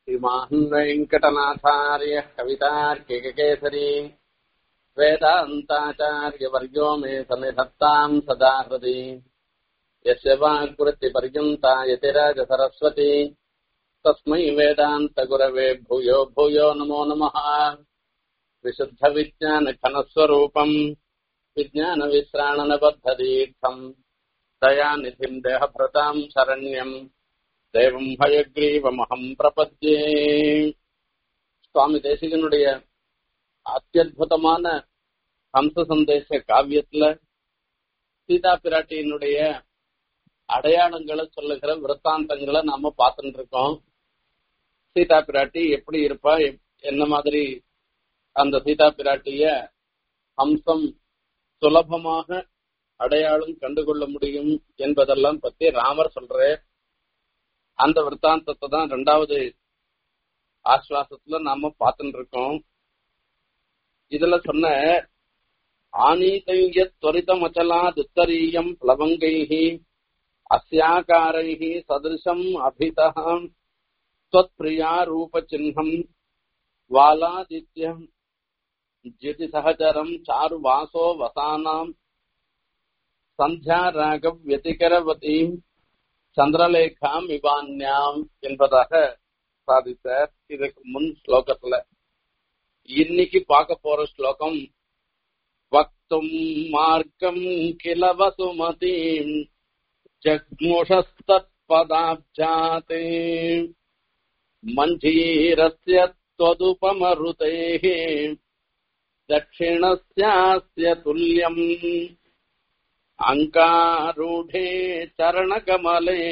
श्रीमान् वेङ्कटनाथार्यः कवितार्किककेसरी वेदान्ताचार्यवर्यो मे सन्निधत्ताम् सदा हृदि यस्य वाक्वृत्तिपर्यन्ता यतिराजसरस्वती तस्मै वेदान्तगुरवे भूयो भूयो नमो नमः विशुद्धविज्ञानघनस्वरूपम् विज्ञानविश्राणनबद्धदीर्थम् दयानिधिम् देहभृताम् शरण्यम् தேவம் ஹயக்ரீவமகம் பிரபத்யே சுவாமி தேசிகனுடைய அத்தியுதமான ஹம்ச சந்தேச காவியத்துல சீதா பிராட்டியினுடைய அடையாளங்களை சொல்லுகிற விற்த்தாந்தங்களை நாம பார்த்துட்டு இருக்கோம் சீதா பிராட்டி எப்படி இருப்பா என்ன மாதிரி அந்த சீதா பிராட்டிய ஹம்சம் சுலபமாக அடையாளம் கண்டுகொள்ள முடியும் என்பதெல்லாம் பத்தி ராமர் சொல்ற அந்த விற்த்தாந்தத்தை தான் ரெண்டாவது ஆஸ்வாசத்துல நாம பார்த்துட்டு இருக்கோம் இதுல சொன்ன ஆனீதைய துவரிதம் அச்சலா துத்தரீயம் பிளவங்கைஹி அஸ்யாகாரைஹி சதிருஷம் அபிதம் त्वत्प्रिया रूपचिह्नम् वालादित्यम् ज्योतिसहचरम् चारुवासो वसानाम् சந்தியாராகவ்யதிகரவதீம் சந்திரலேகாம் இவான்யாம் என்பதாக சாதித்தார் இதுக்கு முன் ஸ்லோகத்துல இன்னைக்கு பார்க்க போற ஸ்லோகம் வக்தும் மார்க்கம் கில வசுமதீம் ஜக்முஷஸ்தத்பதாப்ஜாதே मञ्जीरस्य त्वदुपमरुतेः दक्षिणस्यास्य तुल्यम् अङ्कारूढे चरणकमले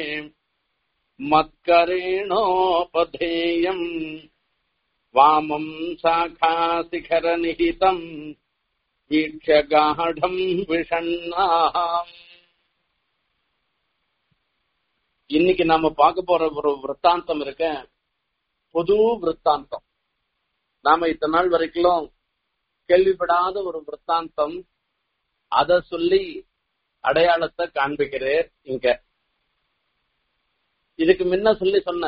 मत्करेणोपधेयम् वामम् शाखाशिखरनिहितम् वीक्ष्य गाढम् விஷண்ணாம் இன்னைக்கு நாம பார்க்க போற ஒரு விற்த்தாந்தம் இருக்க புது விற்த்தாந்தம் நாம இத்தனை நாள் வரைக்கும் கேள்விப்படாத ஒரு விற்த்தாந்தம் அத சொல்லி அடையாளத்தை காண்பிக்கிறேர் இங்க இதுக்கு முன்ன சொல்லி சொன்ன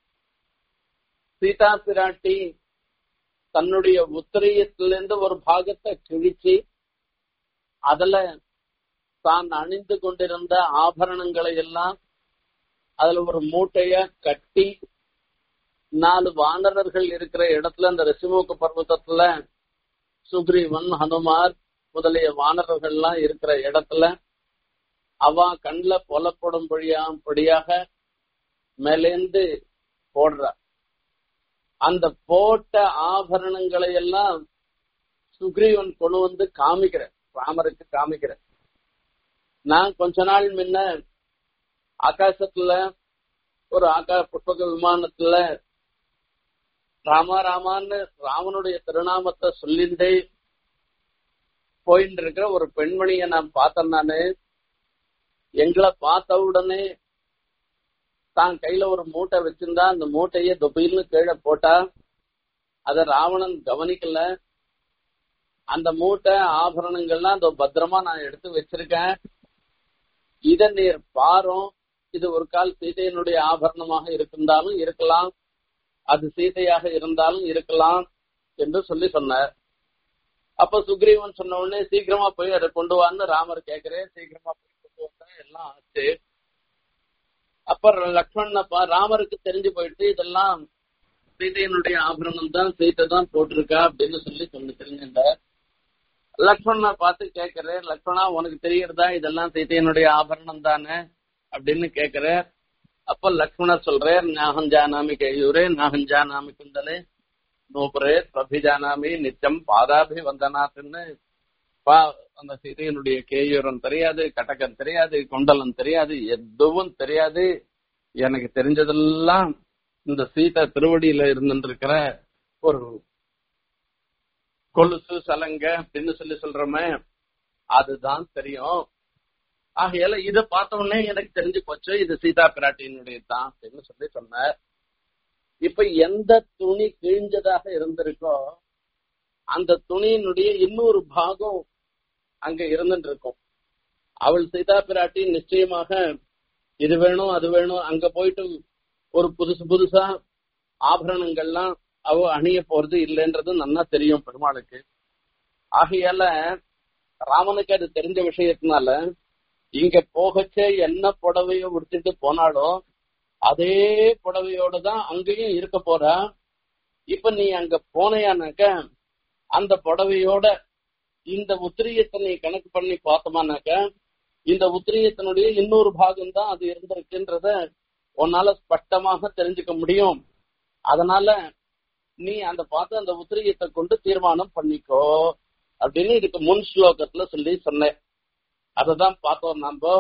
சீதா பிராட்டி தன்னுடைய உத்திரியத்திலிருந்து ஒரு பாகத்தை கிழிச்சு அதுல தான் அணிந்து கொண்டிருந்த ஆபரணங்களை எல்லாம் அதுல ஒரு மூட்டைய கட்டி நாலு வானரர்கள் இருக்கிற இடத்துல அந்த ரிஷிமுக பர்வத்தத்துல சுக்ரீவன் ஹனுமார் முதலிய வானரர்கள் எல்லாம் இருக்கிற இடத்துல அவ கண்ல புலப்படும் படியாக மேலேந்து போடுற அந்த போட்ட ஆபரணங்களை எல்லாம் சுக்ரீவன் கொண்டு வந்து காமிக்கிற ராமருக்கு காமிக்கிற நான் கொஞ்ச நாள் முன்ன ஆகாசத்துல ஒரு ஆகா புஷ்பக விமானத்துல ராமா ராமான்னு ராமனுடைய திருநாமத்தை சொல்லிண்டே போயிட்டு இருக்கிற ஒரு பெண்மணிய நான் பார்த்தேன் நானு எங்களை பார்த்த உடனே தான் கையில ஒரு மூட்டை வச்சிருந்தா அந்த மூட்டைய தொப்பில்னு கீழே போட்டா அத ராவணன் கவனிக்கல அந்த மூட்டை ஆபரணங்கள்லாம் அந்த பத்திரமா நான் எடுத்து வச்சிருக்கேன் இத நீர் பாரும் இது ஒரு கால் சீதையனுடைய ஆபரணமாக இருந்தாலும் இருக்கலாம் அது சீதையாக இருந்தாலும் இருக்கலாம் என்று சொல்லி சொன்னார் அப்ப சுக்ரீவன் சொன்ன உடனே சீக்கிரமா போய் அதை கொண்டு வான்னு ராமர் கேக்குறேன் சீக்கிரமா போய் கொண்டு வந்தேன் எல்லாம் ஆச்சு அப்ப லக்ஷ்மணப்பா ராமருக்கு தெரிஞ்சு போயிட்டு இதெல்லாம் சீதையனுடைய ஆபரணம் தான் சீத்தை தான் போட்டிருக்கா அப்படின்னு சொல்லி சொல்லி தெரிஞ்சிருந்தார் லக்ஷ்மணனை பார்த்து கேட்கிறேன் லக்ஷ்மணா உனக்கு தெரியறதா இதெல்லாம் சீதையனுடைய ஆபரணம் தானே அப்படின்னு கேக்குற அப்ப லக்ஷ்மணர் சொல்றார் நாகம் ஜானாமி கையூரே நாகம் ஜானாமி குந்தலே நூபுரே பிரபிஜானாமி நிச்சயம் பாதாபி வந்தனாத்துன்னு பா அந்த சீதையனுடைய கேயூரம் தெரியாது கட்டகம் தெரியாது குண்டலம் தெரியாது எதுவும் தெரியாது எனக்கு தெரிஞ்சதெல்லாம் இந்த சீதா திருவடியில இருந்துருக்கிற ஒரு கொலுசு சலங்க அப்படின்னு சொல்லி சொல்றோமே அதுதான் தெரியும் ஆகையால இத பார்த்த உடனே எனக்கு தெரிஞ்சு போச்சு இது சீதா பிராட்டியினுடைய தான் அப்படின்னு சொல்லி சொன்னார் இப்ப எந்த துணி கிழிஞ்சதாக இருந்திருக்கோ அந்த துணியினுடைய இன்னொரு பாகம் அங்க இருந்துட்டு இருக்கும் அவள் சீதா பிராட்டி நிச்சயமாக இது வேணும் அது வேணும் அங்க போயிட்டு ஒரு புதுசு புதுசா ஆபரணங்கள்லாம் அவ அணிய போறது இல்லைன்றது நல்லா தெரியும் பெருமாளுக்கு ஆகையால ராமனுக்கு அது தெரிஞ்ச விஷயத்தினால இங்க போகச்சே என்ன புடவையோ உடுத்திட்டு போனாலும் அதே புடவையோட தான் அங்கேயும் இருக்க போறா இப்ப நீ அங்க போனையானாக்க அந்த புடவையோட இந்த உத்திரியத்தை நீ கணக்கு பண்ணி பார்த்தோமானாக்க இந்த உத்திரியத்தினுடைய இன்னொரு பாகம் தான் அது இருந்திருக்குன்றத உன்னால ஸ்பஷ்டமாக தெரிஞ்சுக்க முடியும் அதனால நீ அந்த பார்த்து அந்த உத்திரியத்தை கொண்டு தீர்மானம் பண்ணிக்கோ அப்படின்னு இதுக்கு முன் ஸ்லோகத்துல சொல்லி சொன்னேன் அததான் பார்த்தோம் நாம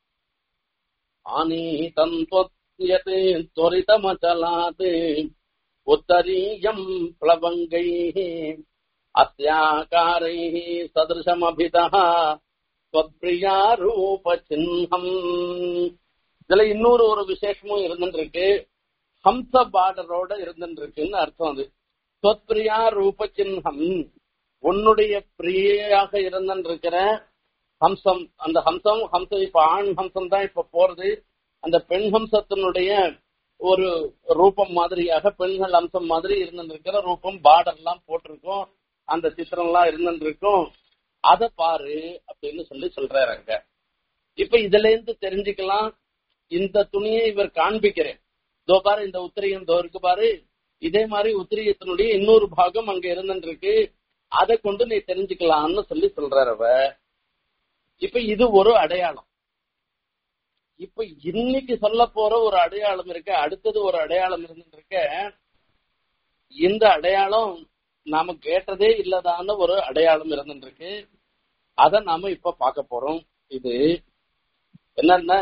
ஆனீதம் தொத்யதே துவரிதமச்சலாத் உத்தரீயம் பிளவங்கை அத்தியாகாரை சதிருஷமபிதா ஸ்வத்பிரியா ரூப சின்னம் இதுல இன்னொரு ஒரு விசேஷமும் இருந்துருக்கு ஹம்ச பார்டரோட இருந்துருக்குன்னு அர்த்தம் அது ஸ்வத்பிரியா ரூப சின்னம் உன்னுடைய பிரியாக இருந்திருக்கிற ஹம்சம் அந்த ஹம்சம் ஹம்சம் இப்ப ஆண் ஹம்சம் தான் இப்ப போறது அந்த பெண் ஹம்சத்தினுடைய ஒரு ரூபம் மாதிரியாக பெண்கள் அம்சம் மாதிரி இருந்திருக்கிற ரூபம் பார்டர் எல்லாம் போட்டிருக்கோம் அந்த சித்திரம் எல்லாம் இருந்திருக்கும் அத பாரு அப்படின்னு சொல்லி சொல்றாரு அங்க இப்ப இதுல இருந்து தெரிஞ்சுக்கலாம் இந்த துணியை இவர் காண்பிக்கிறேன் இதோ பாரு இந்த உத்திரியம் தோ இருக்கு பாரு இதே மாதிரி உத்திரியத்தினுடைய இன்னொரு பாகம் அங்க இருந்துருக்கு அதை கொண்டு நீ தெரிஞ்சுக்கலாம்னு சொல்லி சொல்றாரு அவ இப்ப இது ஒரு அடையாளம் இப்ப இன்னைக்கு சொல்ல போற ஒரு அடையாளம் இருக்க அடுத்தது ஒரு அடையாளம் இருந்துட்டு இருக்க இந்த அடையாளம் நாம கேட்டதே இல்லதான ஒரு அடையாளம் இருந்துட்டு இருக்கு அத நாம இப்ப பார்க்க போறோம் இது என்னன்னா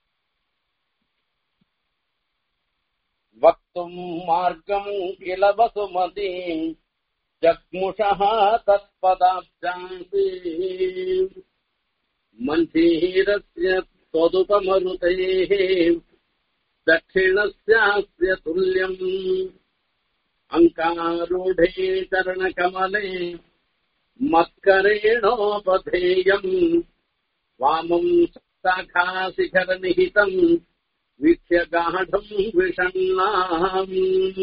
வக்தும் மார்க்கம் இலவசுமதி ஜக்முஷः தத்பதாப்ஜாந்தி मन्थीरस्य त्वदुपमरुतैः दक्षिणस्यास्य तुल्यम् अङ्कारूढे चरणकमले मत्करेणोपधेयम् वामम् शाखाशिखरनिहितम् वीक्ष्य गाढम् விஷண்ணாம்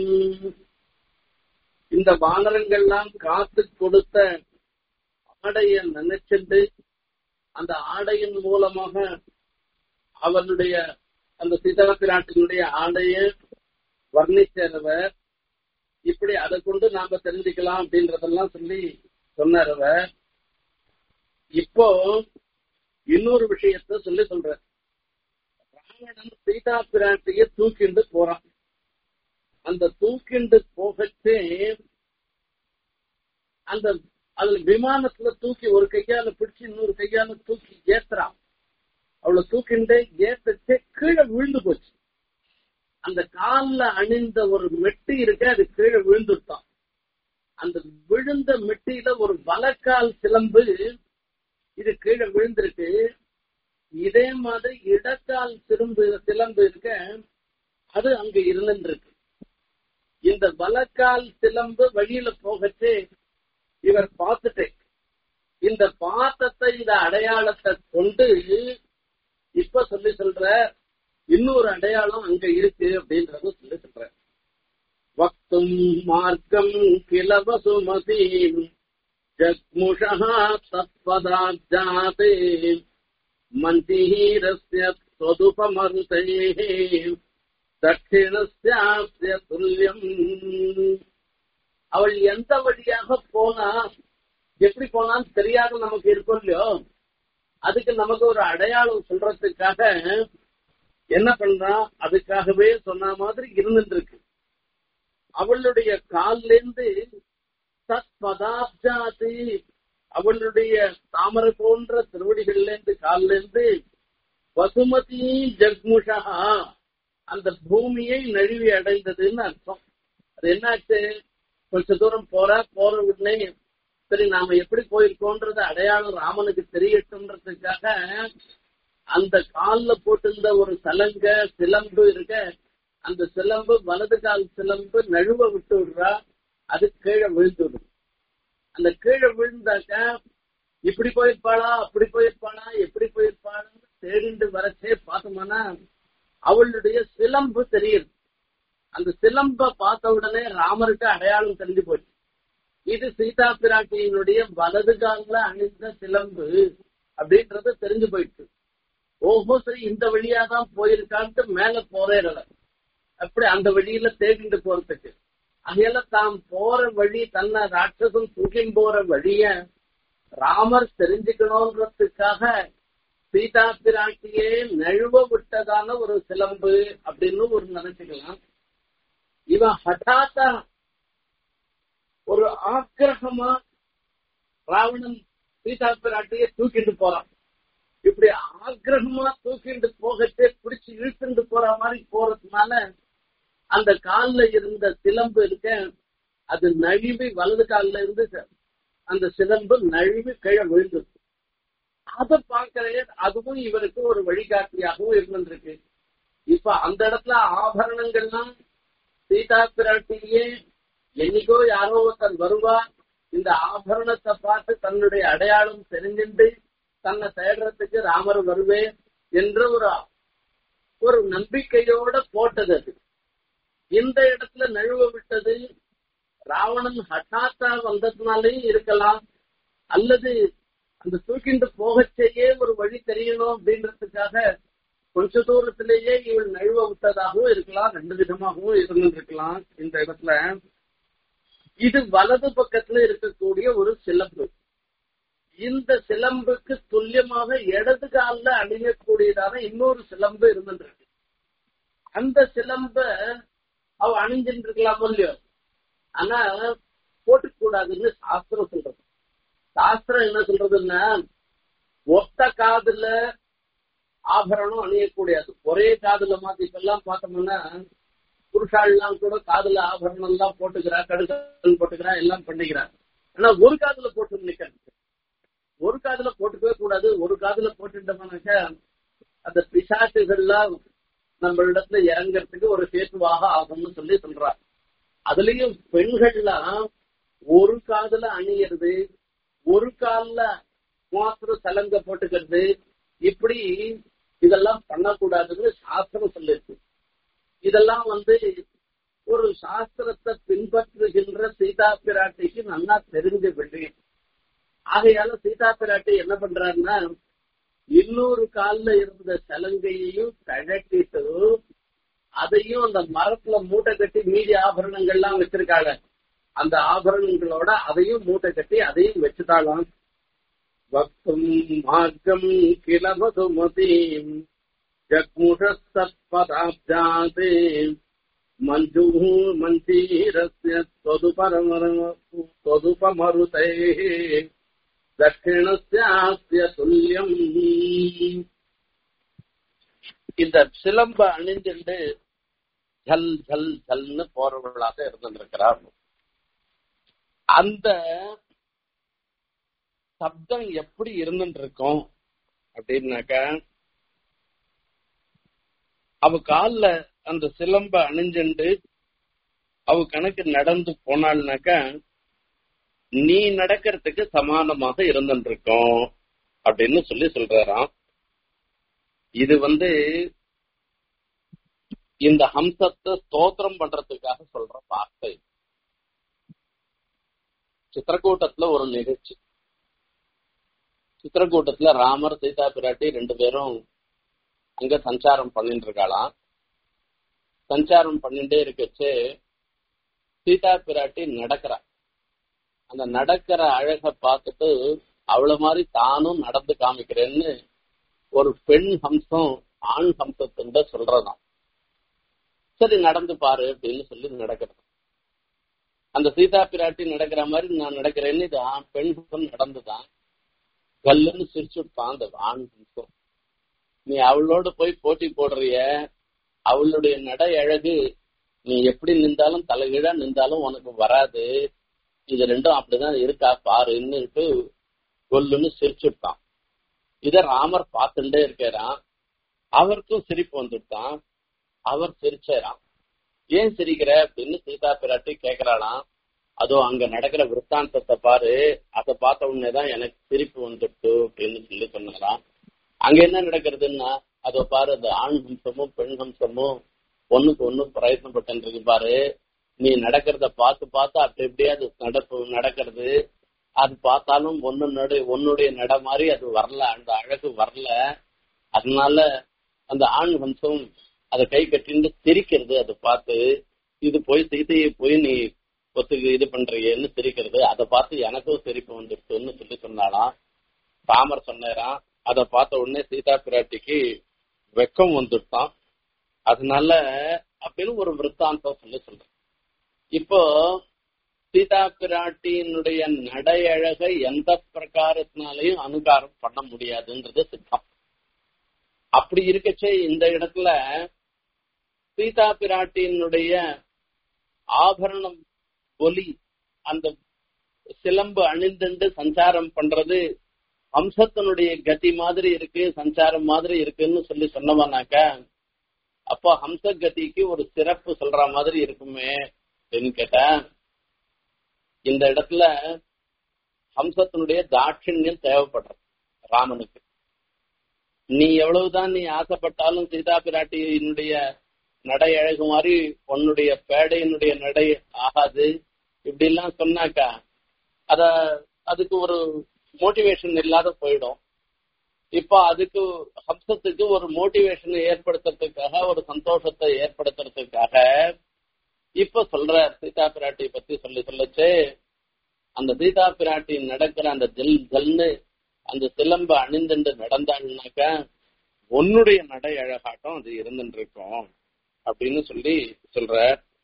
இந்த வானரங்கள்லாம் காத்து கொடுத்த ஆடைய நினைச்சிட்டு அந்த ஆடையின் மூலமாக அவனுடைய அந்த சீதா பிராட்டினுடைய ஆடைய வர்ணிச்சவர் இப்படி அதை கொண்டு நாம தெரிஞ்சுக்கலாம் அப்படின்றதெல்லாம் சொல்லி சொன்னார் இப்போ இன்னொரு விஷயத்த சொல்லி சொல்ற ராவணன் சீதா பிராட்டிய தூக்கிண்டு போறான் அந்த தூக்கிண்டு போகச்சே அந்த அதுல விமானத்துல தூக்கி ஒரு கையால பிடிச்சு இன்னொரு கையால தூக்கி ஏத்துறான் அவளை தூக்கிண்டே ஏத்தச்சே கீழே விழுந்து போச்சு அந்த கால்ல அணிந்த ஒரு மெட்டி இருக்க அது கீழே விழுந்துட்டான் அந்த விழுந்த மெட்டியில ஒரு வலக்கால் சிலம்பு இது கீழே விழுந்திருக்கு இதே மாதிரி இடக்கால் சிலம்பு சிலம்பு இருக்க அது அங்க இருந்துருக்கு இந்த வலக்கால் சிலம்பு வழியில போகச்சே இவர் பார்த்துட்டு இந்த பாத்தத்தை இந்த அடையாளத்தை கொண்டு இப்ப சொல்லி சொல்ற இன்னொரு அடையாளம் அங்க இருக்கு அப்படின்றத சொல்லி சொல்ற வக்தும் மார்க்கம் கிளவசுமதி ஜக்முஷா தத்பதாஜாதே மந்தீரஸ்ய தொதுபமருதேः தட்சிணஸ்யாஸ்ய துல்லியம் அவள் எந்த வழியாக போனா எப்படி போனான்னு தெரியாத நமக்கு இருக்கும் இல்லையோ அதுக்கு நமக்கு ஒரு அடையாளம் சொல்றதுக்காக என்ன பண்றான் அதுக்காகவே சொன்ன மாதிரி இருந்துட்டு இருக்கு அவளுடைய கால்ல இருந்து தத் பதாப்ஜாதி அவளுடைய தாமரை போன்ற திருவடிகள்ல இருந்து கால்ல இருந்து வசுமதி ஜக்முஷா அந்த பூமியை நழுவி அடைந்ததுன்னு அர்த்தம் அது என்னாச்சு கொஞ்ச தூரம் போற போற உடனே சரி நாம எப்படி போயிருக்கோன்றது அடையாளம் ராமனுக்கு தெரியட்டும்ன்றதுக்காக அந்த கால்ல போட்டிருந்த ஒரு சலங்க சிலம்பு இருக்க அந்த சிலம்பு வலது கால் சிலம்பு நழுவ விட்டு விடுறா அது கீழே விழுந்துடும் அந்த கீழே விழுந்தாக்க இப்படி போயிருப்பாளா அப்படி போயிருப்பாளா எப்படி போயிருப்பாளான்னு தேடிண்டு வரச்சே பார்த்தோம்னா அவளுடைய சிலம்பு தெரியுது அந்த சிலம்ப பார்த்த உடனே ராமருக்கு அடையாளம் தெரிஞ்சு போச்சு இது சீதா பிராட்டியினுடைய வலது காலில் அணிந்த சிலம்பு அப்படின்றது தெரிஞ்சு போயிடுச்சு ஓஹோ சரி இந்த வழியா தான் போயிருக்கான்ட்டு மேல போறேறல அப்படி அந்த வழியில தேடிட்டு போறதுக்கு அதையில தாம் போற வழி தன்னை ராட்சசம் தூக்கி போற வழிய ராமர் தெரிஞ்சுக்கணும்ன்றதுக்காக சீதா பிராட்டியே நழுவ விட்டதான ஒரு சிலம்பு அப்படின்னு ஒரு நினைச்சுக்கலாம் இவன் ஹட்டாத்தா ஒரு ஆக்கிரகமா ராவணன் சீதா பிராட்டியை தூக்கிட்டு போறான் இப்படி ஆக்கிரகமா தூக்கிட்டு போகட்டே பிடிச்சு இழுத்துட்டு போற மாதிரி போறதுனால அந்த கால்ல இருந்த சிலம்பு இருக்க அது நழுவி வலது கால்ல இருந்து அந்த சிலம்பு நழுவி கீழே விழுந்தது அதை பார்க்கறே அதுவும் இவருக்கு ஒரு வழிகாட்டியாகவும் இருந்திருக்கு இப்ப அந்த இடத்துல ஆபரணங்கள்லாம் சீதா பிராட்டியே என்னைக்கோ யாரோ ஒருத்தர் வருவா இந்த ஆபரணத்தை பார்த்து தன்னுடைய அடையாளம் தெரிஞ்சுட்டு தன்னை தேடுறதுக்கு ராமர் வருவேன் என்ற ஒரு ஒரு நம்பிக்கையோட போட்டது அது இந்த இடத்துல நழுவ விட்டது ராவணன் ஹட்டாத்தா வந்ததுனாலையும் இருக்கலாம் அல்லது அந்த தூக்கிண்டு போகச்சேயே ஒரு வழி தெரியணும் அப்படின்றதுக்காக கொஞ்ச தூரத்திலேயே இவள் நழுவ விட்டதாகவும் இருக்கலாம் ரெண்டு விதமாகவும் இருந்திருக்கலாம் இந்த இடத்துல இது வலது பக்கத்துல இருக்கக்கூடிய ஒரு சிலம்பு இந்த சிலம்புக்கு துல்லியமாக இடது காலில் அணியக்கூடியதான இன்னொரு சிலம்பு இருந்துருக்கு அந்த சிலம்ப அவ அணிஞ்சுட்டு இருக்கலாம் இல்லையோ ஆனா போட்டுக்கூடாதுன்னு சாஸ்திரம் சொல்றது சாஸ்திரம் என்ன சொல்றதுன்னா ஒத்த காதுல ஆபரணம் அணியக்கூடியது ஒரே காதுல மாத்தி இப்ப எல்லாம் பார்த்தோம்னா புருஷாள்லாம் கூட காதுல ஆபரணம் எல்லாம் போட்டுக்கிறா கடுக்கல் போட்டுக்கிறா எல்லாம் பண்ணிக்கிறா ஆனா ஒரு காதுல போட்டு நிக்கிறது ஒரு காதுல போட்டுக்கவே கூடாது ஒரு காதுல போட்டுட்டோம்னாக்கா அந்த பிசாசுகள்லாம் நம்மளிடத்துல இறங்கறதுக்கு ஒரு சேத்துவாக ஆகும்னு சொல்லி சொல்றா அதுலயும் பெண்கள்லாம் ஒரு காதுல அணியறது ஒரு கால்ல மாத்திரம் சலங்க போட்டுக்கிறது இப்படி இதெல்லாம் பண்ணக்கூடாதுன்னு சாஸ்திரம் சொல்லிருக்கு இதெல்லாம் வந்து ஒரு சாஸ்திரத்தை பின்பற்றுகின்ற சீதா பிராட்டிக்கு நல்லா தெரிஞ்ச விஷயம் ஆகையால சீதா பிராட்டி என்ன பண்றாருன்னா இன்னொரு கால்ல இருந்த சலங்கையையும் கழட்டிட்டு அதையும் அந்த மரத்துல மூட்டை கட்டி மீதி ஆபரணங்கள்லாம் வச்சிருக்காங்க அந்த ஆபரணங்களோட அதையும் மூட்டை கட்டி அதையும் வச்சுட்டாலாம் வக்தும் மார்க்கம் கிளமதுமதீம் ஜக்முஷப்பதாப்ஜாதே மஞ்சு மஞ்சீரஸ்ய தொதுபரமர தொதுபமருதை தட்சிணஸ்யாஸ்ய துல்லியம் இந்த சிலம்ப அணிஞ்சுண்டு ஜல் ஜல் ஜல்னு போறவர்களாக இருந்திருக்கிறார் அந்த சப்தம் எப்படி இருந்துட்டு இருக்கும் அப்படின்னாக்கா அவ கால்ல அந்த சிலம்ப அணிஞ்சுண்டு அவ கணக்கு நடந்து போனாள்னாக்கா நீ நடக்கிறதுக்கு சமானமாக இருந்துட்டு இருக்கோம் அப்படின்னு சொல்லி சொல்றாராம் இது வந்து இந்த ஹம்சத்தை ஸ்தோத்திரம் பண்றதுக்காக சொல்ற வார்த்தை சித்திரக்கூட்டத்துல ஒரு நிகழ்ச்சி சித்திரக்கூட்டத்துல ராமர் சீதா பிராட்டி ரெண்டு பேரும் அங்க சஞ்சாரம் பண்ணிட்டு இருக்காளாம் சஞ்சாரம் பண்ணிட்டே இருக்கச்சு சீதா பிராட்டி நடக்கிறா அந்த நடக்கிற அழக பார்த்துட்டு அவள மாதிரி தானும் நடந்து காமிக்கிறேன்னு ஒரு பெண் ஹம்சம் ஆண் ஹம்சத்துண்ட சொல்றதாம் சரி நடந்து பாரு அப்படின்னு சொல்லி நடக்கிறது அந்த சீதா பிராட்டி நடக்கிற மாதிரி நான் நடக்கிறேன்னு இது பெண் ஹம்சம் நடந்துதான் கல்லுன்னு சிரிச்சுட்டான் அந்த ஆண் ஹம்சம் நீ அவளோட போய் போட்டி போடுறிய அவளுடைய நடை அழகு நீ எப்படி நின்றாலும் தலைகீழா நின்றாலும் உனக்கு வராது இது ரெண்டும் அப்படிதான் இருக்கா பாருன்னுட்டு கொல்லுன்னு சிரிச்சுட்டான் இத ராமர் பார்த்துட்டே இருக்கிறான் அவருக்கும் சிரிப்பு வந்துட்டான் அவர் சிரிச்சாராம் ஏன் சிரிக்கிற அப்படின்னு சீதா பிராட்டி கேக்குறாளாம் அதோ அங்க நடக்கிற விற்த்தாந்தத்தை பாரு அதை பார்த்த உடனேதான் எனக்கு சிரிப்பு வந்துட்டு அப்படின்னு சொல்லி சொன்னாராம் அங்க என்ன நடக்கிறதுன்னா அதோ பாரு அந்த ஆண் ஹம்சமும் பெண் ஹம்சமும் ஒண்ணுக்கு ஒண்ணு பிரயத்னப்பட்டு இருக்கு பாரு நீ நடக்கிறத பார்த்து பார்த்து அப்படி எப்படியே அது நடப்பு நடக்கிறது அது பார்த்தாலும் ஒன்னு நடு உன்னுடைய நட மாதிரி அது வரல அந்த அழகு வரல அதனால அந்த ஆண் வம்சம் அதை கை கட்டிட்டு சிரிக்கிறது அதை பார்த்து இது போய் சீதையை போய் நீ ஒத்துக்கு இது பண்றீங்கன்னு சிரிக்கிறது அதை பார்த்து எனக்கும் சிரிப்பு வந்துருச்சுன்னு சொல்லி சொன்னாலாம் ராமர் சொன்னாராம் அதை பார்த்த உடனே சீதா பிராட்டிக்கு வெக்கம் வந்துட்டான் அதனால அப்படின்னு ஒரு விற்த்தாந்தம் சொல்லி சொல்றேன் இப்போ சீதா பிராட்டியினுடைய நடையழகை எந்த பிரகாரத்தினாலையும் அனுகாரம் பண்ண முடியாதுன்றது சித்தம் அப்படி இருக்கச்சே இந்த இடத்துல சீதா பிராட்டியினுடைய ஆபரணம் ஒலி அந்த சிலம்பு அணிந்துண்டு சஞ்சாரம் பண்றது ஹம்சத்தினுடைய கதி மாதிரி இருக்கு சஞ்சாரம் மாதிரி இருக்குன்னு சொல்லி சொன்னவனாக்க அப்போ ஹம்ச கதிக்கு ஒரு சிறப்பு சொல்ற மாதிரி இருக்குமே அப்படின்னு கேட்டா இந்த இடத்துல ஹம்சத்தினுடைய தாட்சிணியம் தேவைப்படுறது ராமனுக்கு நீ எவ்வளவுதான் நீ ஆசைப்பட்டாலும் சீதா பிராட்டியினுடைய நடை அழகு மாதிரி உன்னுடைய பேடையினுடைய நடை ஆகாது இப்படி எல்லாம் சொன்னாக்கா அத அதுக்கு ஒரு மோட்டிவேஷன் இல்லாத போயிடும் இப்போ அதுக்கு ஹம்சத்துக்கு ஒரு மோட்டிவேஷன் ஏற்படுத்துறதுக்காக ஒரு சந்தோஷத்தை ஏற்படுத்துறதுக்காக இப்ப சொல்ற சீதா பிராட்டியை பத்தி சொல்லி சொல்லச்சு அந்த சீதா பிராட்டி நடக்கிற அந்த ஜல் ஜல்னு அந்த சிலம்ப அணிந்துண்டு நடந்தாள்னாக்க உன்னுடைய நடை அழகாட்டம் அது இருந்துட்டு இருக்கும் அப்படின்னு சொல்லி சொல்ற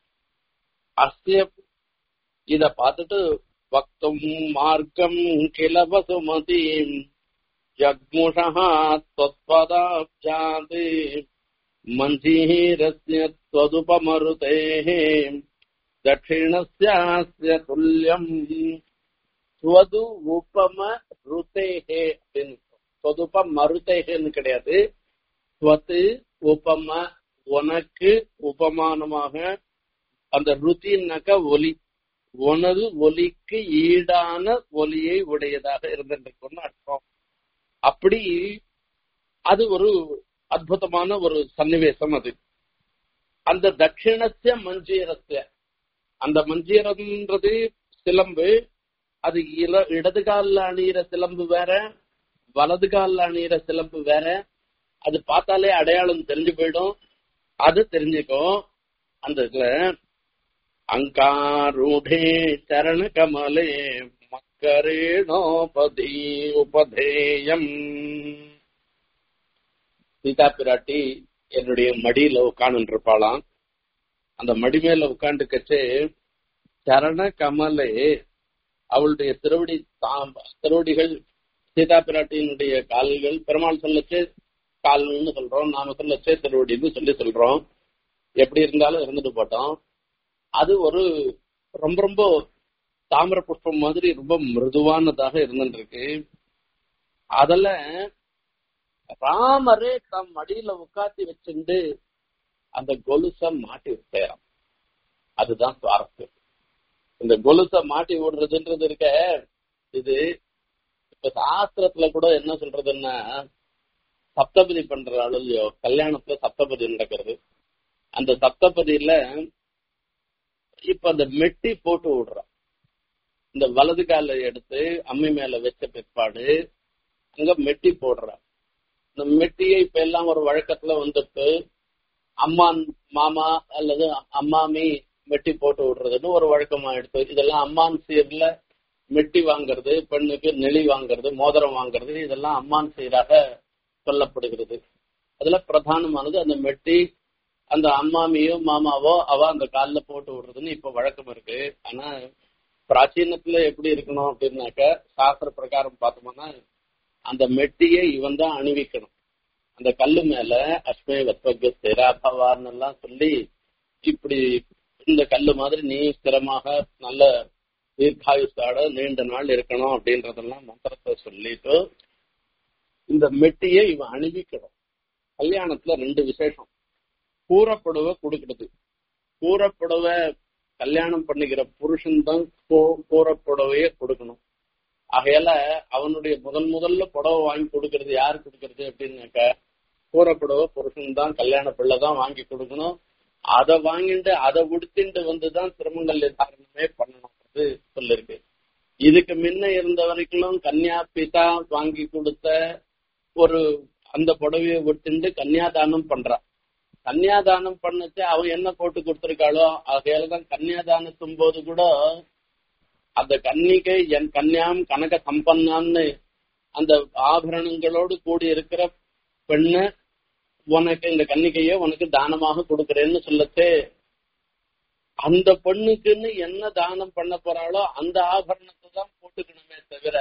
அஸ்ய இத பார்த்துட்டு வக்தும் மார்க்கம் கிளவசுமதி ஜக்முஷா त्वत्पदाब्जाति मञ्जीरस्य त्वदुपमरुतेः दक्षिणस्यास्य तुल्यम् त्वது உபம ருத்தேகே அப்படின்னு தொதுப மருத்தேகன்னு கிடையாது துவத்து உபம உனக்கு உபமானமாக அந்த ருத்தின்னாக்க ஒலி உனது ஒலிக்கு ஈடான ஒலியை உடையதாக இருந்திருக்கும்னு அர்த்தம் அப்படி அது ஒரு அற்புதமான ஒரு சன்னிவேசம் அது அந்த தட்சிணஸ்ய மஞ்சீரஸ்ய அந்த மஞ்சீரம்ன்றது சிலம்பு அது இல இடது காலில் அணியிற சிலம்பு வேற வலது காலில் அணியிற சிலம்பு வேற அது பார்த்தாலே அடையாளம் தெரிஞ்சு போயிடும் அது தெரிஞ்சுக்கும் அந்த இதுல அங்காரூடே சரண கமலே மக்கரேணோபதி உபதேயம் சீதா பிராட்டி என்னுடைய மடியில உட்கார்ந்து இருப்பாளாம் அந்த மடி மேல உட்கார்ந்து கச்சு சரண கமலே அவளுடைய திருவடி திருவடிகள் சீதா பிராட்டியினுடைய கால்கள் பெருமாள் சொல்லச்சு கால்னு சொல்றோம் நாம சொல்லச்சு திருவடின்னு சொல்லி சொல்றோம் எப்படி இருந்தாலும் இருந்துட்டு போட்டோம் அது ஒரு ரொம்ப ரொம்ப தாமிர புஷ்பம் மாதிரி ரொம்ப மிருதுவானதாக இருந்துருக்கு அதுல ராமரே தம் மடியில உட்காத்தி வச்சுண்டு அந்த கொலுச மாட்டி விட்டாராம் அதுதான் சுவாரஸ்யம் இந்த கொலுச மாட்டி விடுறதுன்றது இருக்க இது இப்ப சாஸ்திரத்துல கூட என்ன சொல்றதுன்னா சப்தபதி பண்ற அளவுலயோ கல்யாணத்துல சப்தபதி நடக்கிறது அந்த சப்தபதியில இப்ப அந்த மெட்டி போட்டு விடுறான் இந்த வலது கால எடுத்து அம்மி மேல வச்ச பிற்பாடு அங்க மெட்டி போடுறான் இந்த மெட்டியை இப்ப எல்லாம் ஒரு வழக்கத்துல வந்துட்டு அம்மான் மாமா அல்லது அம்மாமி மெட்டி போட்டு விடுறதுன்னு ஒரு வழக்கமா எடுத்து இதெல்லாம் அம்மான் சீர்ல மெட்டி வாங்குறது பெண்ணுக்கு நெளி வாங்குறது மோதிரம் வாங்குறது இதெல்லாம் அம்மான் சீராக சொல்லப்படுகிறது அதுல பிரதானமானது அந்த மெட்டி அந்த அம்மாமியோ மாமாவோ அவ அந்த காலில் போட்டு விடுறதுன்னு இப்ப வழக்கம் இருக்கு ஆனா பிராச்சீனத்துல எப்படி இருக்கணும் அப்படின்னாக்க சாஸ்திர பிரகாரம் பார்த்தோம்னா அந்த மெட்டியை இவன் தான் அணிவிக்கணும் அந்த கல்லு மேல அஸ்மே வத்வக ஸ்திராபவான்னு எல்லாம் சொல்லி இப்படி இந்த கல்லு மாதிரி நீ ஸ்திரமாக நல்ல தீர்க்காயுஸ்தாட நீண்ட நாள் இருக்கணும் அப்படின்றதெல்லாம் மந்திரத்தை சொல்லிட்டு இந்த மெட்டியை இவன் அணிவிக்கணும் கல்யாணத்துல ரெண்டு விசேஷம் கூறப்படுவ கொடுக்கறது கூறப்படுவ கல்யாணம் பண்ணிக்கிற புருஷன் தான் கூறப்புடவைய கொடுக்கணும் ஆகையால அவனுடைய முதல் முதல்ல புடவை வாங்கி கொடுக்கறது யாரு கொடுக்கறது அப்படின்னாக்க கூறப்புடவை புருஷன் தான் கல்யாண பிள்ளை தான் வாங்கி கொடுக்கணும் அதை வாங்கிட்டு அதை உடுத்திட்டு வந்துதான் திருமங்கல்ய தாரணமே பண்ணணும் சொல்லிருக்கு இதுக்கு முன்ன இருந்த வரைக்கும் கன்னியா பிதா வாங்கி கொடுத்த ஒரு அந்த புடவையை விட்டுண்டு கன்னியாதானம் பண்றான் கன்னியாதானம் பண்ணச்சு அவன் என்ன போட்டு கொடுத்திருக்காளோ ஆகையாலதான் கன்னியாதானத்தும் போது கூட அந்த கன்னிகை என் கன்யாம் கனக சம்பன்னான்னு அந்த ஆபரணங்களோடு கூடி இருக்கிற பெண்ண உனக்கு இந்த கன்னிகைய உனக்கு தானமாக கொடுக்கறேன்னு சொல்லச்சு அந்த பெண்ணுக்குன்னு என்ன தானம் பண்ண போறாளோ அந்த ஆபரணத்தை தான் போட்டுக்கணுமே தவிர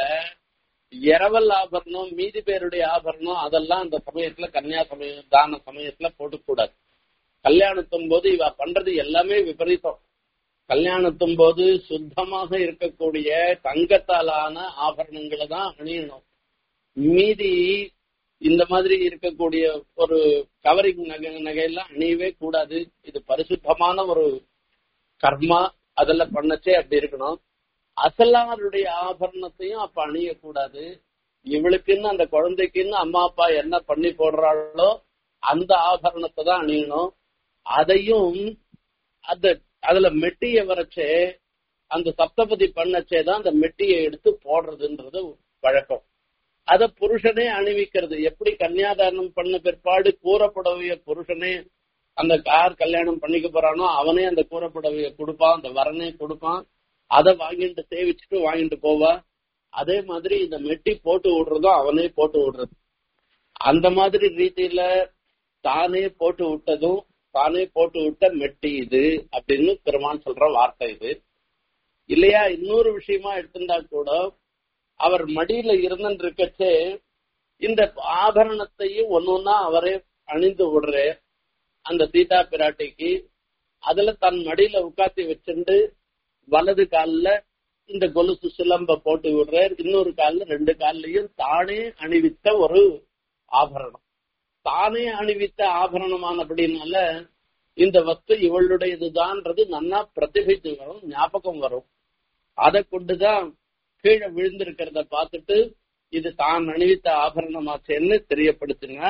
இரவல் ஆபரணம் மீதி பேருடைய ஆபரணம் அதெல்லாம் அந்த சமயத்துல கன்னியா சமய தான சமயத்துல போட்டுக்கூடாது கல்யாணத்தும் போது இவ பண்றது எல்லாமே விபரீதம் கல்யாணத்தும் போது சுத்தமாக இருக்கக்கூடிய தங்கத்தாலான ஆபரணங்களை தான் அணியணும் மீதி இந்த மாதிரி இருக்கக்கூடிய ஒரு கவரிங் நகை நகையெல்லாம் அணியவே கூடாது இது பரிசுத்தமான ஒரு கர்மா அதெல்லாம் பண்ணச்சே அப்படி இருக்கணும் அசலாருடைய ஆபரணத்தையும் அப்ப அணியக்கூடாது இவளுக்குன்னு அந்த குழந்தைக்குன்னு அம்மா அப்பா என்ன பண்ணி போடுறாளோ அந்த ஆபரணத்தை தான் அணியணும் அதையும் அந்த அதுல மெட்டிய வரைச்சே அந்த சப்தபதி பண்ணச்சே தான் அந்த மெட்டியை எடுத்து போடுறதுன்றது வழக்கம் அத புருஷனே அணிவிக்கிறது எப்படி கன்னியாதானம் பண்ண பிற்பாடு கூறப்படவைய புருஷனே அந்த கார் கல்யாணம் பண்ணிக்க போறானோ அவனே அந்த கூறப்படவைய கொடுப்பான் அந்த வரனே கொடுப்பான் அதை வாங்கிட்டு சேவிச்சுட்டு வாங்கிட்டு போவா அதே மாதிரி இந்த மெட்டி போட்டு விடுறதும் அவனே போட்டு விடுறது அந்த மாதிரி ரீதியில தானே போட்டு விட்டதும் தானே போட்டு விட்ட மெட்டி இது அப்படின்னு பெருமான் சொல்ற வார்த்தை இது இல்லையா இன்னொரு விஷயமா எடுத்திருந்தா கூட அவர் மடியில இருந்துட்டு இருக்கச்சே இந்த ஆபரணத்தையும் ஒன்னொன்னா அவரே அணிந்து விடுற அந்த சீதா பிராட்டிக்கு அதுல தன் மடியில உட்காத்தி வச்சுண்டு வலது கால்ல இந்த கொலுசு சிலம்ப போட்டு விடுறார் இன்னொரு கால்ல ரெண்டு கால்லயும் தானே அணிவித்த ஒரு ஆபரணம் தானே அணிவித்த ஆபரணமானபடினால இந்த வஸ்து இவளுடையதுதான்றது நன்னா பிரதிபித்து வரும் ஞாபகம் வரும் அதை கொண்டுதான் கீழே விழுந்திருக்கிறத பார்த்துட்டு இது தான் அணிவித்த ஆபரணமாச்சேன்னு தெரியப்படுத்துங்க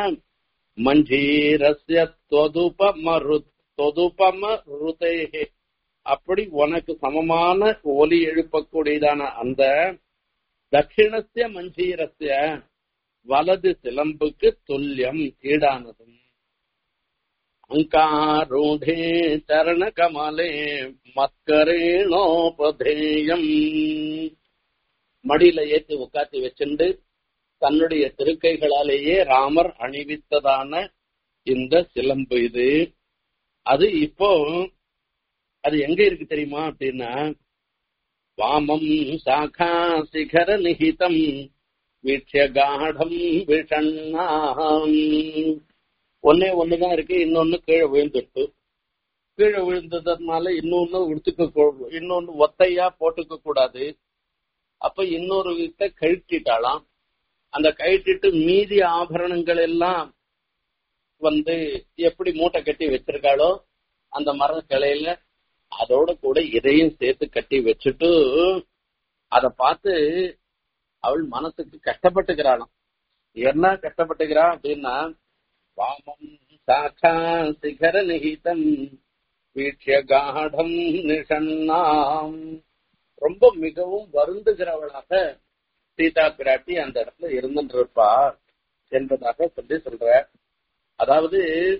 மஞ்சீரஸ்ய தொதுபம தொதுபம ருதேகே அப்படி உனக்கு சமமான ஒலி எழுப்பக்கூடியதான அந்த தட்சிணஸ்ய மஞ்சீரஸ்ய வலது சிலம்புக்கு துல்லியம் ஈடானதும் அங்காரூடே சரண கமலே மத்கரேணோபதேயம் மடியில ஏத்தி உட்காத்தி வச்சுண்டு தன்னுடைய திருக்கைகளாலேயே ராமர் அணிவித்ததான இந்த சிலம்பு இது அது இப்போ அது எங்க இருக்கு தெரியுமா அப்படின்னா வாமம் சாகா சிகர நிகிதம் வீட்சிய காடம் விஷண்ணாம் ஒன்னே ஒண்ணுதான் இருக்கு இன்னொன்னு கீழே விழுந்துட்டு கீழே விழுந்ததுனால இன்னொன்னு உடுத்துக்க இன்னொன்னு ஒத்தையா போட்டுக்க கூடாது அப்ப இன்னொரு வித்த கழட்டிட்டாலாம் அந்த கழட்டிட்டு மீதி ஆபரணங்கள் எல்லாம் வந்து எப்படி மூட்டை கட்டி வச்சிருக்காளோ அந்த மர கிளையில அதோட கூட இதையும் சேர்த்து கட்டி வச்சுட்டு அத பார்த்து அவள் மனசுக்கு கஷ்டப்பட்டுக்கிறாளாம் என்ன கஷ்டப்பட்டுக்கிறா அப்படின்னா வாமம் சாக்கா சிகர நிகிதம் வீட்சிய காடம் நிஷண்ணாம் ரொம்ப மிகவும் வருந்துகிறவளாக சீதா பிராட்டி அந்த இடத்துல இருந்துட்டு இருப்பா என்பதாக சொல்லி சொல்ற அதாவது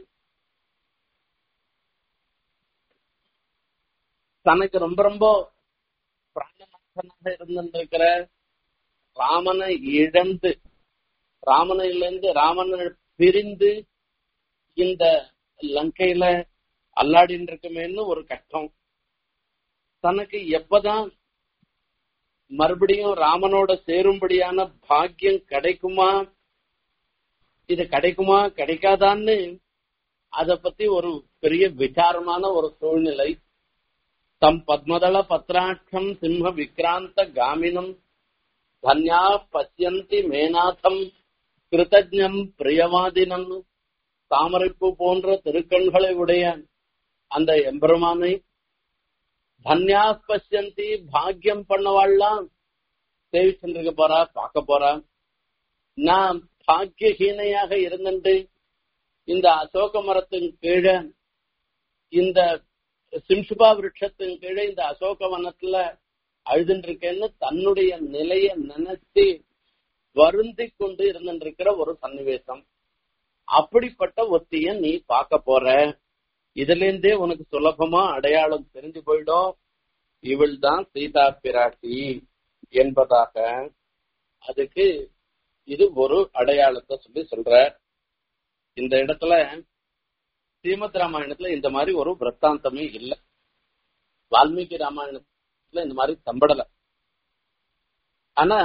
தனக்கு ரொம்ப ரொம்ப பிராணநாசனாக இருந்திருக்கிற ராமனை இழந்து ராமனிலிருந்து ராமனை பிரிந்து இந்த லங்கையில அல்லாடின்னு இருக்குமேன்னு ஒரு கஷ்டம் தனக்கு எப்பதான் மறுபடியும் ராமனோட சேரும்படியான பாக்கியம் கிடைக்குமா இது கிடைக்குமா கிடைக்காதான்னு அத பத்தி ஒரு பெரிய விசாரமான ஒரு சூழ்நிலை தம் பத்மதள பத்ராட்சம் சிம்ம விக்ராந்த காமினம் தன்யா பசியந்தி மேநாதம் கிருதஜம் பிரியவாதினம் தாமரைப்பூ போன்ற திருக்கண்களை உடைய அந்த எம்பெருமானை தன்யா பசியந்தி பாக்கியம் பண்ணவாள்லாம் சேவிச்சுருக்க போறா பார்க்க போறா நான் பாக்கியஹீனையாக இருந்துட்டு இந்த அசோக மரத்தின் கீழே இந்த சிம்சுபா விருட்சத்தின் கீழே இந்த அசோக வனத்துல அழுதுன்னு இருக்கேன்னு தன்னுடைய நிலைய நினைச்சு வருந்தி கொண்டு இருந்துருக்கிற ஒரு சன்னிவேசம் அப்படிப்பட்ட ஒத்திய நீ பார்க்க போற இதுல இருந்தே உனக்கு சுலபமா அடையாளம் தெரிஞ்சு போயிடும் இவள் தான் சீதா பிராட்டி என்பதாக அதுக்கு இது ஒரு அடையாளத்தை சொல்லி சொல்ற இந்த இடத்துல ஸ்ரீமத் ராமாயணத்துல இந்த மாதிரி ஒரு விற்த்தாந்தமே இல்லை வால்மீகி ராமாயணத்துல இந்த மாதிரி தம்படல ஆனா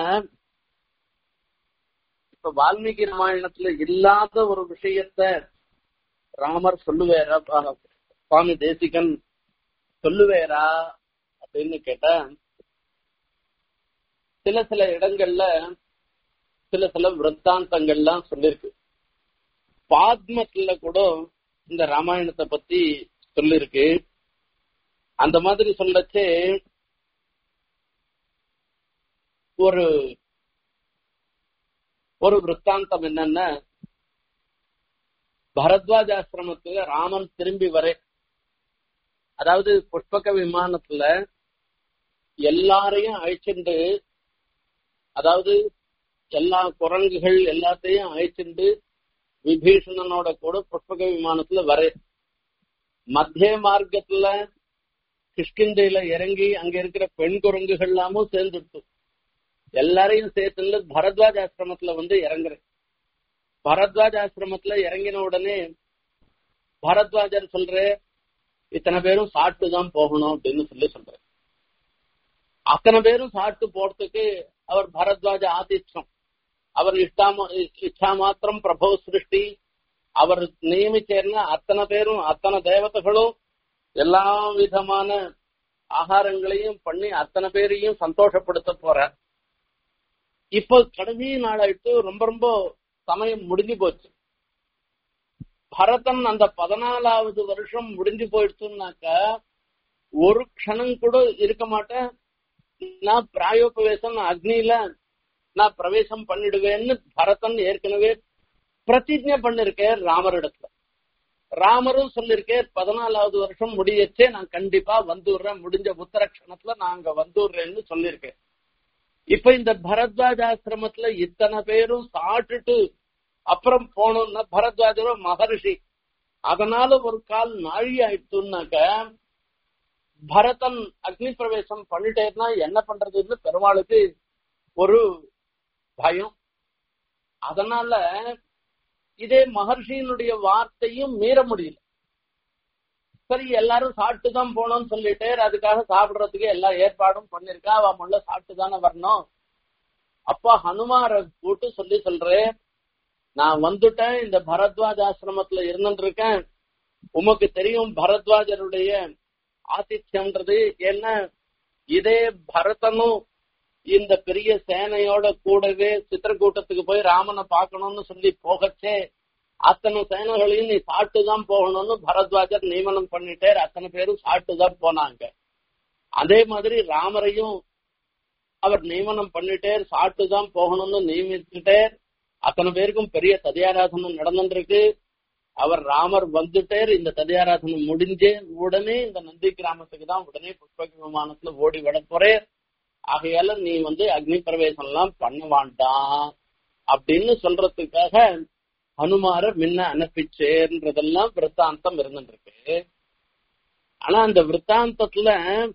இப்ப வால்மீகி ராமாயணத்துல இல்லாத ஒரு விஷயத்த ராமர் சொல்லுவேரா சுவாமி தேசிகன் சொல்லுவேரா அப்படின்னு கேட்டா சில சில இடங்கள்ல சில சில விற்த்தாந்தங்கள்லாம் சொல்லிருக்கு பாத்மத்துல கூட இந்த ராமாயணத்தை பத்தி சொல்லிருக்கு அந்த மாதிரி சொல்லச்சே ஒரு ஒரு விற்த்தாந்தம் என்னன்னா பரத்வாஜ ஆசிரமத்துல ராமன் திரும்பி வர அதாவது புஷ்பக விமானத்துல எல்லாரையும் அழைச்சிண்டு அதாவது எல்லா குரங்குகள் எல்லாத்தையும் அழைச்சிண்டு விபீஷணனோட கூட புஷ்பக விமானத்துல வர மத்திய மார்க்கத்துல கிஷ்கிந்தையில இறங்கி அங்க இருக்கிற பெண் குரங்குகள் எல்லாமும் சேர்ந்துட்டு எல்லாரையும் சேர்த்துல பரத்வாஜ் ஆசிரமத்துல வந்து இறங்குறேன் பரத்வாஜ் ஆசிரமத்துல இறங்கின உடனே பரத்வாஜர் சொல்ற இத்தனை பேரும் சாப்பிட்டு தான் போகணும் அப்படின்னு சொல்லி சொல்றேன் அத்தனை பேரும் சாப்பிட்டு போறதுக்கு அவர் பரத்வாஜ ஆதித்யம் அவர் இஷ்டாம இச்சா மாத்திரம் பிரபவ சிருஷ்டி அவர் நியமிச்சேர்ன அத்தனை பேரும் அத்தனை தேவதைகளும் எல்லா விதமான ஆகாரங்களையும் பண்ணி அத்தனை பேரையும் சந்தோஷப்படுத்த போற இப்போ கடைசி நாளாயிட்டு ரொம்ப ரொம்ப சமயம் முடிஞ்சு போச்சு பரதன் அந்த பதினாலாவது வருஷம் முடிஞ்சு போயிடுச்சுன்னாக்க ஒரு க்ஷணம் கூட இருக்க மாட்டேன் நான் பிராயோபவேசம் அக்னியில நான் பிரவேசம் பண்ணிடுவேன்னு பரதன் ஏற்கனவே பிரதிஜை பண்ணிருக்கேன் ராமரிடத்துல ராமரும் சொல்லிருக்கேன் பதினாலாவது வருஷம் முடியச்சே நான் கண்டிப்பா வந்துடுறேன் முடிஞ்ச உத்தரக்ஷணத்துல நான் அங்க வந்துடுறேன்னு சொல்லியிருக்கேன் இப்ப இந்த பரத்வாஜ ஆசிரமத்துல இத்தனை பேரும் சாப்பிட்டுட்டு அப்புறம் போனோம்னா பரத்வாஜரும் மகர்ஷி அதனால ஒரு கால் நாழி ஆயிடுச்சுன்னாக்க பரதன் அக்னி பிரவேசம் பண்ணிட்டேன்னா என்ன பண்றதுன்னு பெருமாளுக்கு ஒரு பயம் அதனால இதே மகர்ஷியினுடைய வார்த்தையும் மீற முடியல சரி எல்லாரும் சாப்பிட்டு தான் போனோம்னு சொல்லிட்டு அதுக்காக சாப்பிடுறதுக்கு எல்லா ஏற்பாடும் பண்ணிருக்கா அவ முள்ள சாப்பிட்டு தானே வரணும் அப்பா ஹனுமார கூட்டு சொல்லி சொல்றேன் நான் வந்துட்டேன் இந்த பரத்வாஜ் ஆசிரமத்துல இருந்துட்டு இருக்கேன் உமக்கு தெரியும் பரத்வாஜருடைய ஆதித்யம்ன்றது என்ன இதே பரதனும் இந்த பெரிய சேனையோட கூடவே சித்திரக்கூட்டத்துக்கு போய் ராமனை பார்க்கணும்னு சொல்லி போகச்சே அத்தனை சேனைகளையும் நீ சாப்பிட்டு தான் போகணும்னு பரத்வாஜர் நியமனம் பண்ணிட்டார் அத்தனை பேரும் சாப்பிட்டு தான் போனாங்க அதே மாதிரி ராமரையும் அவர் நியமனம் பண்ணிட்டார் சாப்பிட்டு தான் போகணும்னு நியமிச்சுட்டார் அத்தனை பேருக்கும் பெரிய ததியாராதனம் நடந்துருக்கு அவர் ராமர் வந்துட்டார் இந்த ததியாராதனம் முடிஞ்சே உடனே இந்த நந்தி கிராமத்துக்கு தான் உடனே புஷ்பக விமானத்துல ஓடி விட போறேன் ஆகையால நீ வந்து அக்னி பிரவேசம் எல்லாம் பண்ண வேண்டாம் அப்படின்னு சொல்றதுக்காக ஹனுமார முன்ன அனுப்பிச்சேன்றதெல்லாம் விற்த்தாந்தம் இருந்துருக்கு ஆனா அந்த விற்த்தாந்தத்துல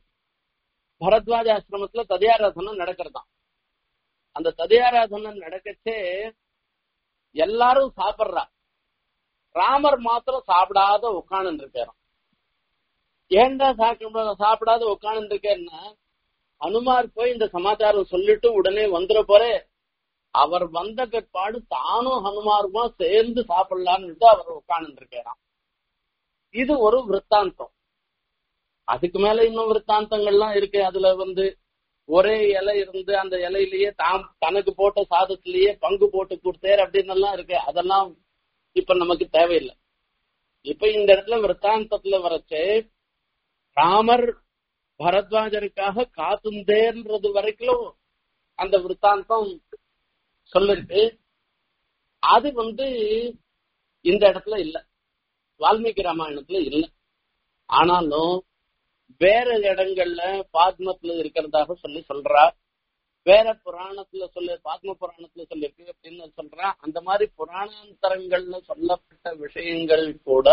பரத்வாஜ ஆசிரமத்துல ததியாராதனம் நடக்கிறதாம் அந்த ததியாராதனம் நடக்கச்சே எல்லாரும் சாப்பிடுறா ராமர் மாத்திரம் சாப்பிடாத உட்காந்து இருக்காராம் ஏன்டா சாப்பிட சாப்பிடாத உட்காந்து இருக்கேன்னா ஹனுமார் போய் இந்த சமாச்சாரம் சொல்லிட்டு உடனே வந்துட போறே அவர் வந்த பிற்பாடு தானும் ஹனுமாருமா சேர்ந்து சாப்பிடலான்னு அவர் உட்கார்ந்து இருக்காராம் இது ஒரு விற்த்தாந்தம் அதுக்கு மேல இன்னும் விற்த்தாந்தங்கள்லாம் இருக்கு அதுல வந்து ஒரே இலை இருந்து அந்த இலையிலேயே தாம் தனக்கு போட்ட சாதத்திலேயே பங்கு போட்டு கொடுத்தேர் அப்படின்னு எல்லாம் இருக்கு அதெல்லாம் இப்ப நமக்கு தேவையில்லை இப்ப இந்த இடத்துல விற்த்தாந்தத்துல வரச்சு ராமர் பரத்வாஜருக்காக காத்துந்தேன்றது வரைக்கும் அந்த விற்த்தாந்தம் சொல்லிருக்கு அது வந்து இந்த இடத்துல இல்ல வால்மீகி ராமாயணத்துல இல்ல ஆனாலும் வேற இடங்கள்ல பாத்மத்துல இருக்கிறதாக சொல்லி சொல்றா வேற புராணத்துல சொல்ல பாத்ம புராணத்துல சொல்லிருக்கு அப்படின்னு சொல்றா அந்த மாதிரி புராணாந்தரங்கள்ல சொல்லப்பட்ட விஷயங்கள் கூட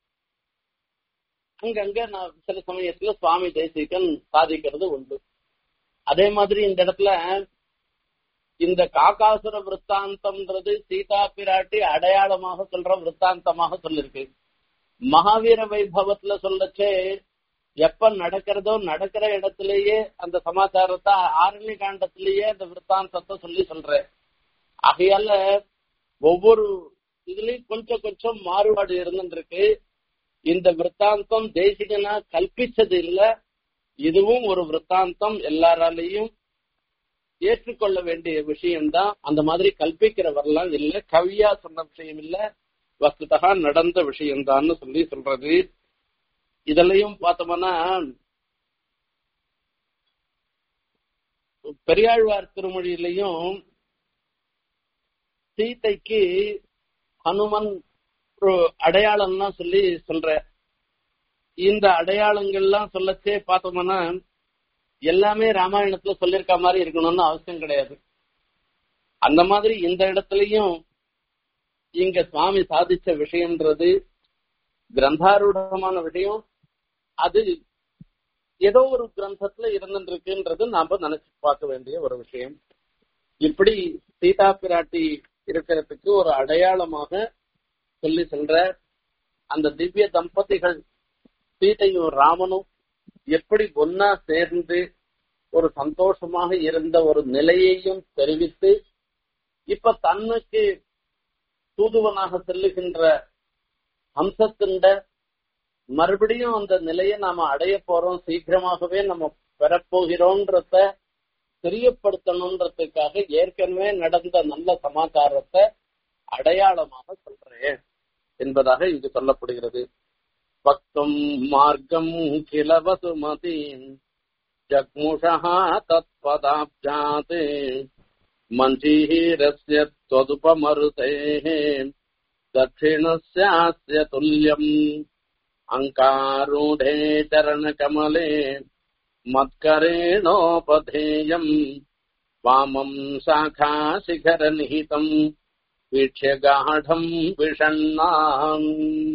அங்கங்க நான் சில சமயத்துல சுவாமி தேசிகன் சாதிக்கிறது உண்டு அதே மாதிரி இந்த இடத்துல இந்த காக்காசுர விற்த்தாந்தம்ன்றது சீதா பிராட்டி அடையாளமாக சொல்ற விற்த்தாந்தமாக சொல்லிருக்கு மகாவீர வைபவத்துல சொல்லச்சே எப்ப நடக்கிறதோ நடக்கிற இடத்திலேயே அந்த சமாச்சாரத்தை ஆரணி காண்டத்திலேயே அந்த விற்த்தாந்தத்தை சொல்லி சொல்றேன் ஆகையால ஒவ்வொரு இதுலயும் கொஞ்சம் கொஞ்சம் மாறுபாடு இருந்துருக்கு இந்த விற்த்தாந்தம் தேசிகனா கல்பிச்சது இல்ல இதுவும் ஒரு விற்த்தாந்தம் எல்லாராலையும் ஏற்றுக்கொள்ள வேண்டிய விஷயம்தான் அந்த மாதிரி கல்பிக்கிறவரெல்லாம் இல்ல கவியா சொன்ன விஷயம் இல்ல வஸ்துதா நடந்த விஷயம்தான்னு சொல்லி சொல்றது இதெல்லாம் பார்த்தோம்னா பெரியாழ்வார் திருமொழியிலையும் சீதைக்கு ஹனுமன் ஒரு அடையாளம்லாம் சொல்லி சொல்ற இந்த அடையாளங்கள்லாம் சொல்லச்சே பார்த்தோம்னா எல்லாமே ராமாயணத்துல சொல்லியிருக்க மாதிரி இருக்கணும்னு அவசியம் கிடையாது அந்த மாதிரி இந்த இடத்துலயும் இங்க சுவாமி சாதிச்ச விஷயம்ன்றது கிரந்தாரூடமான விஷயம் அது ஏதோ ஒரு கிரந்தத்துல இருந்துருக்குன்றது நாம நினைச்சு பார்க்க வேண்டிய ஒரு விஷயம் இப்படி சீதா பிராட்டி இருக்கிறதுக்கு ஒரு அடையாளமாக சொல்லி சொல்ற அந்த திவ்ய தம்பதிகள் சீதையும் ராமனும் எப்படி ஒன்னா சேர்ந்து ஒரு சந்தோஷமாக இருந்த ஒரு நிலையையும் தெரிவித்து இப்ப தன்னுக்கு தூதுவனாக செல்லுகின்ற ஹம்சத்திண்ட மறுபடியும் அந்த நிலையை நாம அடைய போறோம் சீக்கிரமாகவே நம்ம பெறப்போகிறோம்ன்றத தெரியப்படுத்தணுன்றதுக்காக ஏற்கனவே நடந்த நல்ல சமாச்சாரத்தை அடையாளமாக சொல்றேன் என்பதாக இங்கு சொல்லப்படுகிறது பக்தம் மார்க்கம் கில வசுமதீம் ஜக்முஷா தத்பதாப்ஜாத் மஞ்சீரஸ்ய त्वदुपमरुतेः दक्षिणस्यास्य तुल्यम् अङ्कारूढे चरणकमले मत्करेणोपधेयम् वामम् शाखाशिखरनिहितम् वीक्ष्य गाढम् विषण्णाम्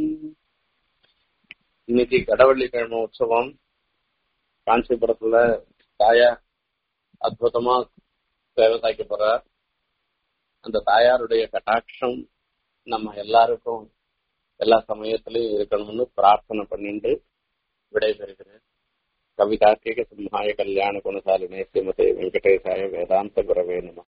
இன்னைக்கு கடவள்ளிக்கிழமை உற்சவம் காஞ்சிபுரத்துல தாயா அற்புதமா சேவை சாய்க்க போற அந்த தாயாருடைய கட்டாட்சம் நம்ம எல்லாருக்கும் எல்லா சமயத்திலையும் இருக்கணும்னு பிரார்த்தனை பண்ணிட்டு விடைபெறுகிறேன் கவிதார்க்கிக சிம்ஹாய கல்யாண குணசாலினே ஸ்ரீமதே வெங்கடேசாய வேதாந்த குரவே நம